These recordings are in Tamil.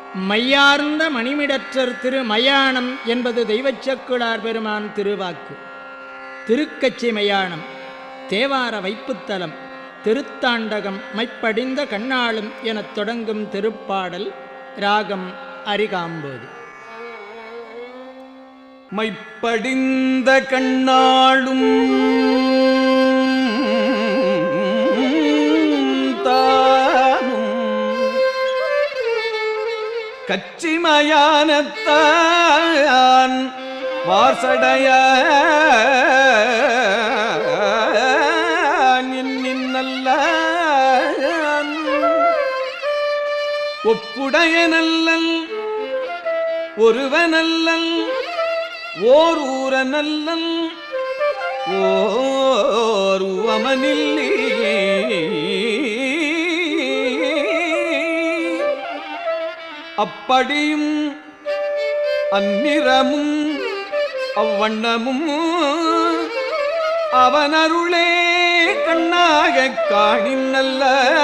மையார்ந்த மணிமிடற்றர் திரு மயானம் என்பது தெய்வச் செக்குளார் பெருமான் திருவாக்கு திருக்கச்சி மயானம் தேவார வைப்புத்தலம் திருத்தாண்டகம் மைப்படிந்த கண்ணாளும் எனத் தொடங்கும் திருப்பாடல் ராகம் அரிகாம்போது மைப்படிந்த கண்ணாளும் தானும் கச்சிமயானத்தான் வாசடைய நல்ல ஒப்புடைய நல்லல் ஒருவனல்லல் ஓர் ஊர நல்லல் ஓர் உவமனில்லே அப்படியும் அந்நிறமும் அவ்வண்ணமும் அவனருளே கண்ணாகக் காணின் நல்ல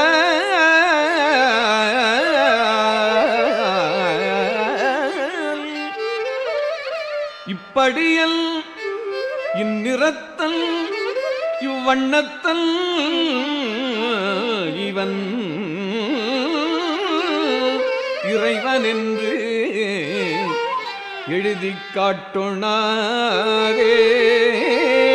இப்படியல் இந்நிறத்தல் இவ்வண்ணத்தல் இவன் இறைவன் என்று எழுதிக் காட்டுணாரே